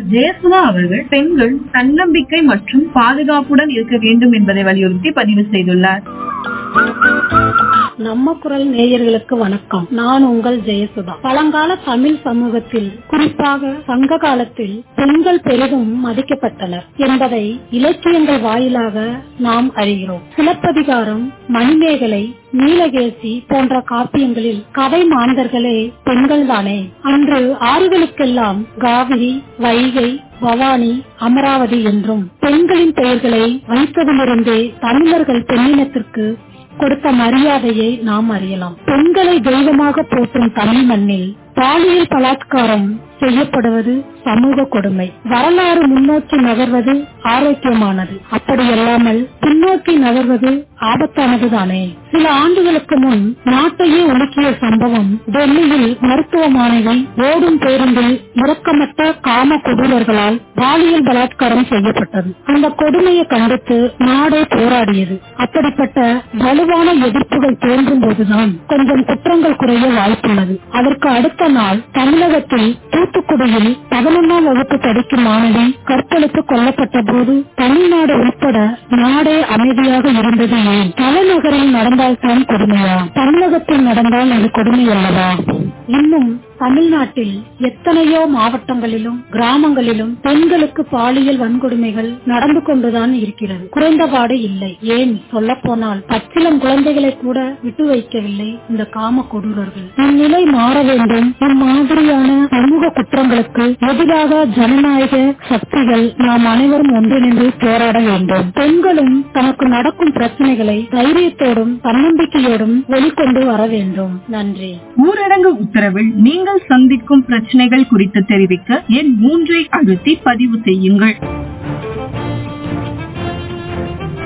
ஜெயசுதா அவர்கள் பெண்கள் தன்னம்பிக்கை மற்றும் பாதுகாப்புடன் இருக்க வேண்டும் என்பதை வலியுறுத்தி பதிவு செய்துள்ளார் நம்ம குரல் நேயர்களுக்கு வணக்கம் நான் உங்கள் ஜெயசுதா பழங்கால தமிழ் சமூகத்தில் குறிப்பாக சங்க காலத்தில் பெண்கள் பெரிதும் மதிக்கப்பட்டனர் என்பதை இலக்கியங்கள் வாயிலாக நாம் அறிகிறோம் சிலப்பதிகாரம் மணிமேகலை நீலகேசி போன்ற காப்பியங்களில் கதை மாந்தர்களே பெண்கள் தானே அன்று ஆறுகளுக்கெல்லாம் காவிரி வைகை பவானி அமராவதி என்றும் பெண்களின் பெயர்களை வைத்ததிலிருந்தே தமிழர்கள் பெண்ணினத்திற்கு கொடுத்த மரியாதையை நாம் அறியலாம் பெண்களை தெய்வமாக போற்றும் தமிழ் மண்ணில் பாலியல் பலாத்காரம் செய்யப்படுவது சமூக கொடுமை வரலாறு முன்னோக்கி நகர்வது ஆரோக்கியமானது அப்படியல்லாமல் பின்னோக்கி நகர்வது ஆபத்தானது தானே சில ஆண்டுகளுக்கு முன் நாட்டையே உலுக்கிய சம்பவம் டெல்லியில் மருத்துவமனையை ஓடும் பேருந்தில் இரக்கமற்ற காம கொடூரர்களால் பாலியல் பலாத்காரம் செய்யப்பட்டது அந்த கொடுமையை கண்டித்து நாடே போராடியது அப்படிப்பட்ட வலுவான எதிர்ப்புகள் தோன்றும் போதுதான் கொஞ்சம் குற்றங்கள் குறைய வாய்ப்புள்ளது அதற்கு அடுத்த நாள் தமிழகத்தில் தூத்துக்குடியில் பதினொன்றாம் வகுப்பு படிக்கும் மாணவி கற்பழித்து கொல்லப்பட்ட போது தமிழ்நாடு உட்பட நாடே அமைதியாக இருந்தது ஏன் தலைநகரில் நடந்தால்தான் கொடுமையா தமிழகத்தில் நடந்தால் அது கொடுமை அல்லவா இன்னும் தமிழ்நாட்டில் எத்தனையோ மாவட்டங்களிலும் கிராமங்களிலும் பெண்களுக்கு பாலியல் வன்கொடுமைகள் நடந்து கொண்டுதான் இருக்கிறது குறைந்தபாடு இல்லை ஏன் சொல்ல போனால் பச்சிலம் குழந்தைகளை கூட விட்டு வைக்கவில்லை இந்த காம கொடூரர்கள் இந்நிலை மாற வேண்டும் இம்மாதிரியான சமூக குற்றங்களுக்கு எதிராக ஜனநாயக சக்திகள் நாம் அனைவரும் ஒன்றிணைந்து போராட வேண்டும் பெண்களும் தனக்கு நடக்கும் பிரச்சனைகளை தைரியத்தோடும் தன்னம்பிக்கையோடும் வெளிக்கொண்டு வர வேண்டும் நன்றி ஊரடங்கு உத்தரவில் நீங்கள் சந்திக்கும் பிரச்சனைகள் குறித்து தெரிவிக்க எண் மூன்றை அழுத்தி பதிவு செய்யுங்கள்